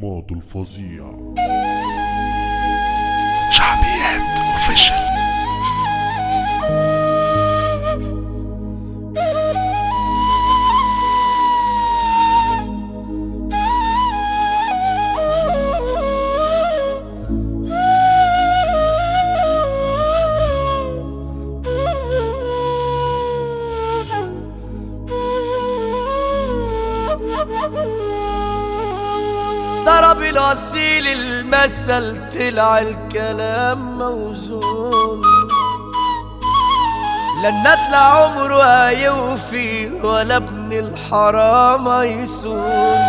ماضو الفظيع شعبيات اوفيشال ضرب الأصيل المثل طلع الكلام موزون لن نطلع عمره هيوفي ولا ابن الحرام هيسون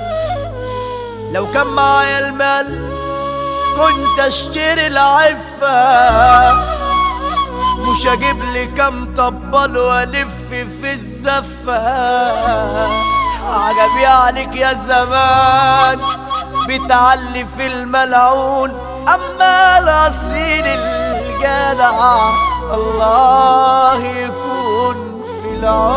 لو كان معايا المال كنت اشتري العفة مش هجيب لي كام طبل والف في الزفة عجبي عليك يا زمان بتعلي في الملعون اما الاصيل الجدع الله يكون في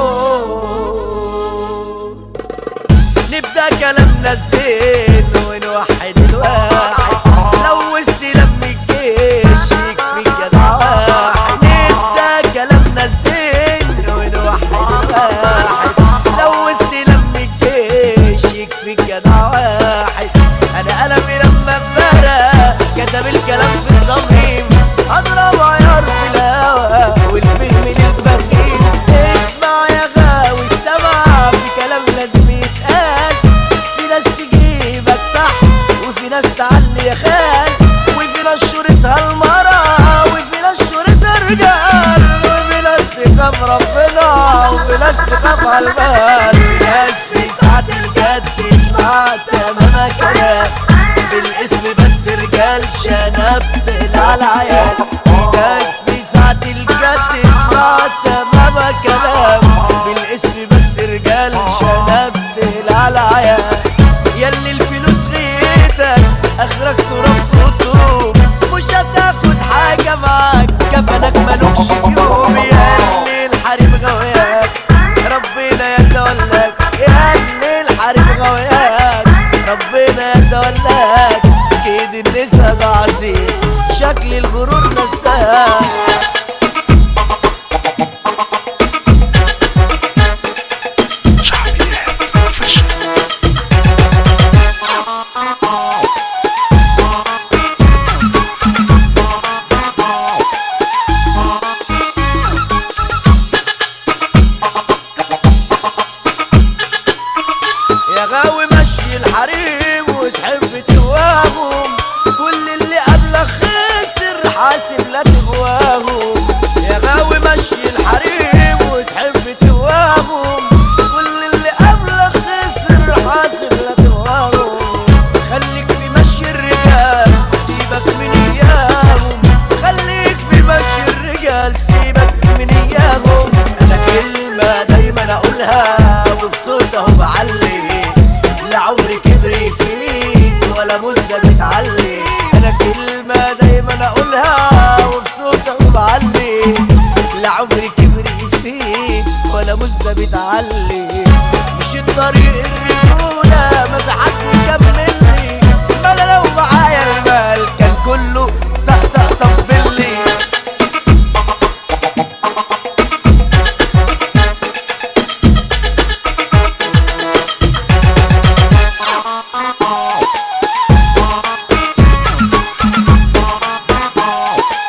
العون نبدأ كلامنا زين ونوحد الواحد لو استلم الجيش يكفي جدع واحد نبدأ كلامنا زين ونوحد الواحد لو استلم الجيش يكفي جدع واحد انا قلمي لما اتبرى كتب الكلام في الصميم اضرب عيار في الهوا والفهم للفهيم اسمع يا غاوي السمع في كلام لازم يتقال في ناس تجيبك تحت وفي ناس تعلي يا خال وفي ناس شورتها المرة وفي ناس شورتها رجال وفي ناس تخاف ربنا وفي ناس تخاف على المال في ناس في ساعة الجد يطلع تمام كلام بالاسم بس رجال شنبت العيال في ناس في ساعة الجد يطلع تمام كلام بالاسم بس رجال شنبت العيال ياللي الفلوس غيتك اخرك ترف رطوب مش هتاخد حاجة معاك كفنك ملوكش يوم ياللي الحريم غوياك ربنا يتولاك ياللي الحريم غوياك ربنا يتولاك كيد النسا ده عظيم شكل الغرور نساك شعبيات اوفيشال يا غاوي مشي الحريم وتحب توههم كل اللي قبلك خسر حاسب لا تغواهم يا غاوي مشي الحريم وتحب توههم كل اللي قبلك خسر حاسب لا تغواهم خليك في مشي الرجال سيبك من اياهم خليك في مشي الرجال سيبك من اياهم انا كلمة دايما اقولها وفي صوت اهو بعلي لا عمري كبر يفيد ولا مزة بتعلي انا كلمة دايما اقولها وفي صوت اهو بعلي لا عمري كبر يفيد ولا مزة بتعلي مش الطريق الرجولة ما في حد يكملني ما انا لو معايا المال كان كله تحت طبل لي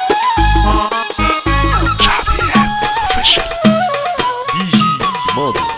شعبيات اوفيشال دي جي ماضو